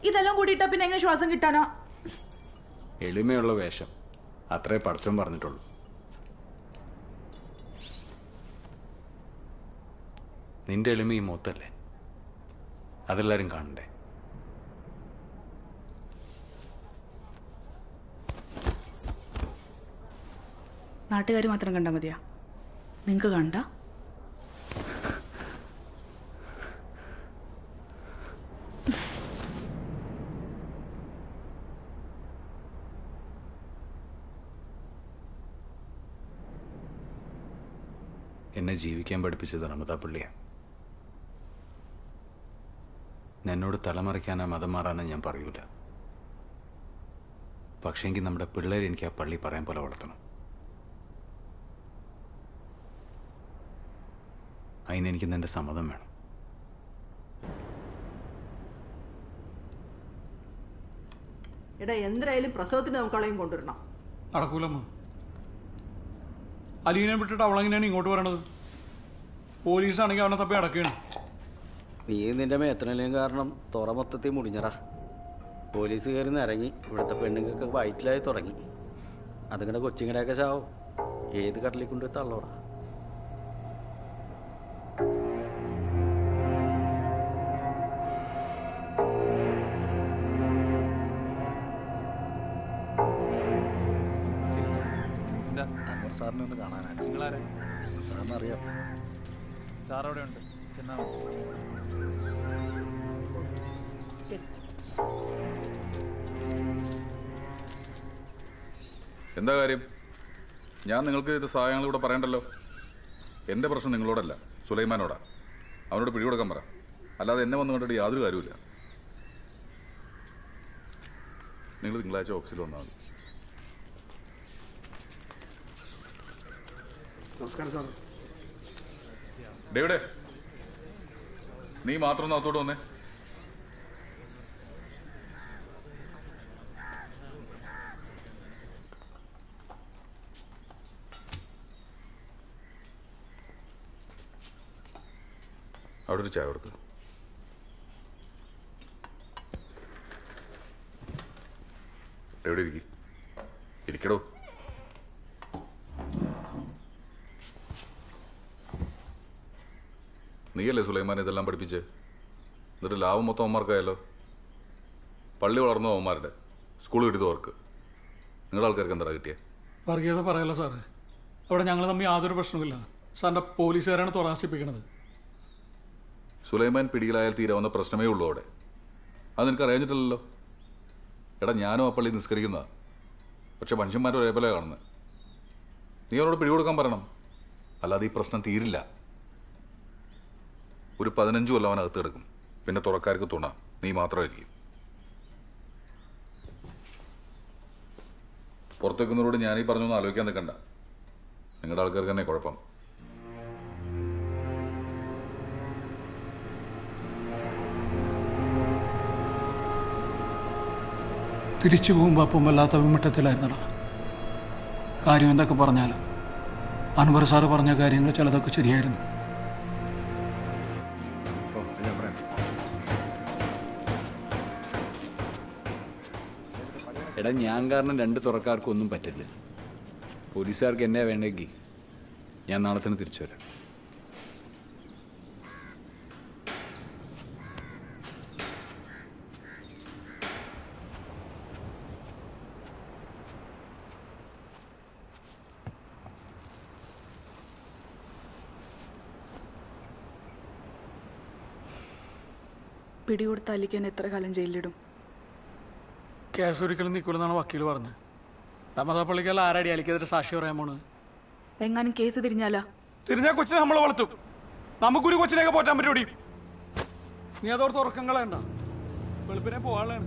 ഇതെല്ലാം കൂടിയിട്ടാ പിന്നെ എങ്ങനെ ശ്വാസം കിട്ടാനാ എളിമയുള്ള വേഷം അത്രേ പഠിച്ചോൻ പറഞ്ഞിട്ടുള്ളൂ നിന്റെ എളിമ ഈ മൂത്തല്ലേ അതെല്ലാരും കാണണ്ടേ നാട്ടുകാർ മാത്രം കണ്ടാൽ മതിയാ നിങ്ങൾക്ക് കണ്ട എന്നെ ജീവിക്കാൻ പഠിപ്പിച്ചത് റമതാപ്പള്ളിയാ എന്നോട് തലമറിക്കാനോ മതം മാറാനോ ഞാൻ പറയൂല പക്ഷേങ്കിൽ നമ്മുടെ പിള്ളേർ എനിക്ക് ആ പള്ളി പറയാൻ പോലെ വളർത്തണം അതിനെനിക്ക് നിന്റെ സമ്മതം വേണം എടാ എന്തായാലും പ്രസവത്തിന് നമുക്ക് അവളെയും കൊണ്ടുവരണം നടക്കൂലമ്മ അലീനെ വിട്ടിട്ട് അവളെങ്ങനെയാണ് ഇങ്ങോട്ട് വരണത് പോലീസാണെങ്കിൽ അവനെ തപ്പി അടക്കുകയാണ് നീ നിന്റെ മേത്തനലും കാരണം തുറ മൊത്തത്തിൽ മുടിഞ്ഞടാ പോലീസ് കയറി ഇറങ്ങി ഇവിടുത്തെ പെണ്ണുങ്ങൾക്ക് വയറ്റിലായി തുടങ്ങി അതിങ്ങടെ കൊച്ചിങ്ങടെയൊക്കെ ചാവും ഏത് കടലിൽ കൊണ്ട് തള്ളോടാ അൻവർ സാറിനെ ഒന്ന് കാണാനാണ് നിങ്ങളാരെ സാറിന് അറിയാം സാർ അവിടെ ഉണ്ട് ചെന്നാ ശരി സാർ എന്താ കാര്യം ഞാൻ നിങ്ങൾക്ക് ഇത് സഹായങ്ങൾ ഇവിടെ പറയണ്ടല്ലോ എൻ്റെ പ്രശ്നം നിങ്ങളോടല്ല സുലൈമാനോടാ അവനോട് പിടികൊടുക്കാൻ പറ അല്ലാതെ എന്നെ വന്നു കണ്ടിട്ട് യാതൊരു കാര്യമില്ല നിങ്ങൾ തിങ്കളാഴ്ച ഓഫീസിൽ വന്നാൽ മതി നമസ്കാരം സാർ ഡേവിടെ നീ മാത്രം ഒന്ന് അകത്തോട്ട് വന്നേ അവിടെ ഒരു ചായ കൊടുക്കുക എവിടെ ഇരിക്കും ഇരിക്കടോ നീയല്ലേ സുലൈമാൻ ഇതെല്ലാം പഠിപ്പിച്ച് എന്നിട്ട് ലാഭം മൊത്തം അവന്മാർക്കായല്ലോ പള്ളി വളർന്നു അവന്മാരുടെ സ്കൂൾ കിട്ടിയത് അവർക്ക് നിങ്ങളുടെ ആൾക്കാർക്ക് എന്താ കിട്ടിയേ വർഗീയത പറയല്ല സാറേ അവിടെ ഞങ്ങൾ തമ്മിൽ യാതൊരു പ്രശ്നവുമില്ല സാറിൻ്റെ പോലീസുകാരാണ് തുറസിപ്പിക്കണത് സുലൈമാൻ പിടിയിലായാൽ തീരാവുന്ന പ്രശ്നമേ ഉള്ളൂ അവിടെ അത് നിനക്ക് അറിയാഞ്ഞിട്ടില്ലല്ലോ എടാ ഞാനും ആ പള്ളി നിസ്കരിക്കുന്നതാ പക്ഷെ മനുഷ്യന്മാരും ഒരേപോലെ കാണുന്നത് നീ അവനോട് പിടികൊടുക്കാൻ പറയണം അല്ലാതെ ഈ പ്രശ്നം തീരില്ല ഒരു പതിനഞ്ച് കൊല്ലം അവൻ അകത്ത് കിടക്കും പിന്നെ തുറക്കാർക്ക് തുണ നീ മാത്രമായിരിക്കും പുറത്തേക്കുന്നവരോട് ഞാൻ ഈ പറഞ്ഞൊന്നും ആലോചിക്കാൻ നിൽക്കണ്ട നിങ്ങളുടെ ആൾക്കാർക്ക് തന്നെ കുഴപ്പം തിരിച്ചു പോകുമ്പോൾ അപ്പം വല്ലാത്ത വിമിട്ടത്തിലായിരുന്നടാ കാര്യം എന്തൊക്കെ പറഞ്ഞാലും അൻവർ സാറ് പറഞ്ഞ കാര്യങ്ങൾ ചിലതൊക്കെ ശരിയായിരുന്നു ഓ അത് ഞാൻ പറയാം എടാ ഞാൻ കാരണം രണ്ട് തുറക്കാർക്കും ഒന്നും പറ്റില്ല പോലീസുകാർക്ക് എന്നെ വേണ്ടെങ്കിൽ ഞാൻ നാളെ തന്നെ തിരിച്ചു വരാം പിടികൊടുത്ത അലിക്കാൻ എത്ര കാലം ജയിലിലിടും കേസ് ഒരിക്കലും നിൽക്കില്ലെന്നാണ് വക്കീൽ പറഞ്ഞത് റമദാപ്പള്ളിക്കല്ല ആരാടി അലിക്കെതിരെ സാക്ഷി പറയാൻ പോണത് എങ്ങാനും കേസ് തിരിഞ്ഞാലാ തിരിഞ്ഞ കൊച്ചിനെ നമ്മൾ വളർത്തും നമുക്കൊരു കൊച്ചിനെയൊക്കെ പോറ്റാൻ പറ്റൂടി നീ അതോർത്ത് ഉറക്കം കളയണ്ട വെളുപ്പിനെ പോകാനുള്ളതാണ്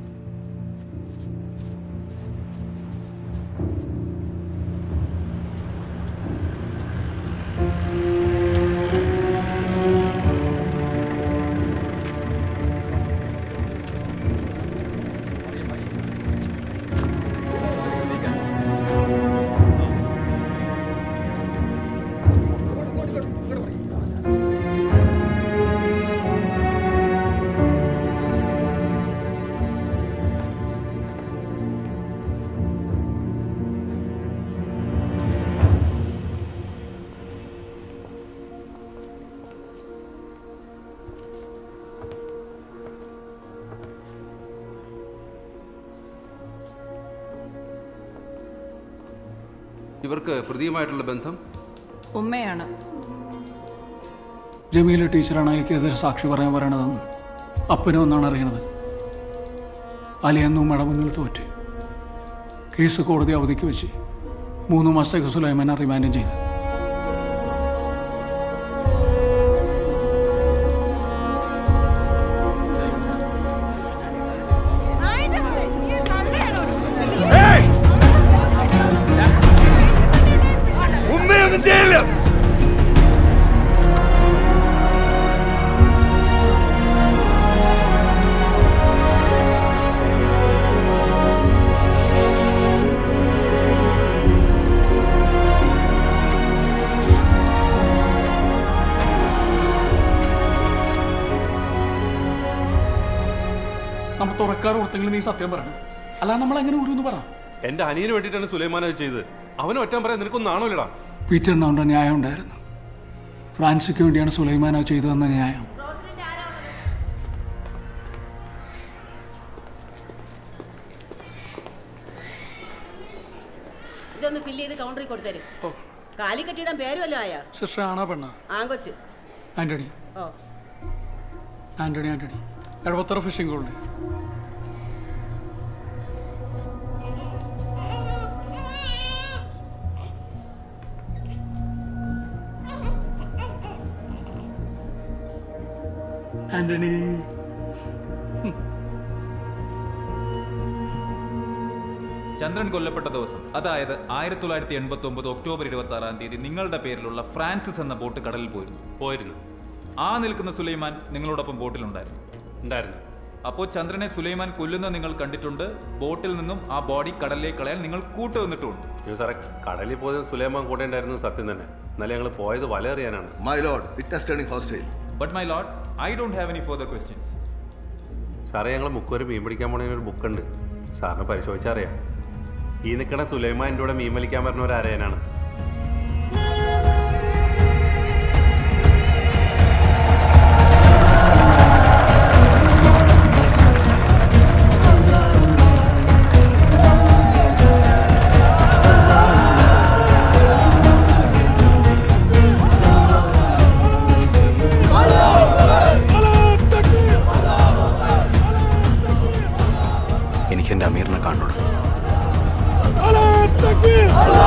ഇവർക്ക് പ്രതിയുമായിട്ടുള്ള ബന്ധം ഉമ്മയാണ് ജമീല ടീച്ചറാണ് എനിക്കെതിരെ സാക്ഷി പറയാൻ പറയണതെന്ന് അപ്പനും ഒന്നാണ് അറിയണത് അലിയെന്നും ഉമ്മയുടെ മുന്നിൽ തോറ്റ് കേസ് കോടതി അവധിക്ക് വെച്ച് മൂന്ന് മാസത്തേക്ക് സുലൈമാനെ റിമാൻഡും ചെയ്തു ഉമ്മയൊന്നും ചെയ്യില്ല നമ്മൾ തുറക്കാറ് കൊടുത്തെങ്കിലും നീ സത്യം പറയണം അല്ലാതെ നമ്മൾ എങ്ങനെ വിടുമെന്ന് പറ എന്റെ അനിയന് വേണ്ടിയിട്ടാണ് സുലൈമാൻ അത് ചെയ്തത് അവനെ ഒറ്റാൻ പറയാൻ നിനക്കൊന്നും ആണോല്ലടാ പീറ്ററിന് അവൻ്റെ ന്യായം ഉണ്ടായിരുന്നു ഫ്രാൻസിക്ക് വേണ്ടിയാണ് സുലൈമാനോ ചെയ്തതെന്ന ന്യായം ഇതൊന്ന് ഫില്ല് ചെയ്ത് കൗണ്ടറിൽ കൊടുത്തരും കാലി കെട്ടിയിടാൻ പേര് വല്ലതും ആയാ സിസ്റ്റർ ആണോ പെണ്ണ ആങ്കൊച്ച് ആന്റണി ഓ ആന്റണി ആന്റണി എടവത്തറ ഫിഷിംഗ് കോളനി ആന്റണി ചന്ദ്രൻ കൊല്ലപ്പെട്ട ദിവസം അതായത് ആയിരത്തി തൊള്ളായിരത്തി എൺപത്തി ഒമ്പത് ഒക്ടോബർ ഇരുപത്തി ആറാം തീയതി നിങ്ങളുടെ പേരിലുള്ള ഫ്രാൻസിസ് എന്ന ബോട്ട് കടലിൽ പോയിരുന്നു പോയിരുന്നു ആ നിൽക്കുന്ന സുലൈമാൻ നിങ്ങളോടൊപ്പം ബോട്ടിലുണ്ടായിരുന്നു ഉണ്ടായിരുന്നു അപ്പോൾ ചന്ദ്രനെ സുലൈമാൻ കൊല്ലുന്നത് നിങ്ങൾ കണ്ടിട്ടുണ്ട് ബോട്ടിൽ നിന്നും ആ ബോഡി കടലിലേക്ക് കളയാൻ നിങ്ങൾ കൂട്ടു നിന്നിട്ടുമുണ്ട് അയ്യോ സാറേ കടലിൽ പോയത് സുലൈമാൻ കൂടെ ഉണ്ടായിരുന്നു സത്യം തന്നെ എന്നാലും ഞങ്ങൾ പോയത് വല എറിയാനാണ് my lord witness turning hostile but my lord I don't have any further questions സാറേ ഞങ്ങൾ മുക്കുവരെ മീൻ പിടിക്കാൻ പോണതിന് ഒരു ബുക്കുണ്ട് സാറിന് പരിശോധിച്ചാൽ അറിയാം ഈ നിൽക്കണ സുലൈമാൻ്റെ കൂടെ മീൻ വലിക്കാൻ പറഞ്ഞ ഒരു അരയനാണ് എനിക്ക് എൻ്റെ അമീറിനെ കാണണം അല്ലാഹ് തക്ബീർ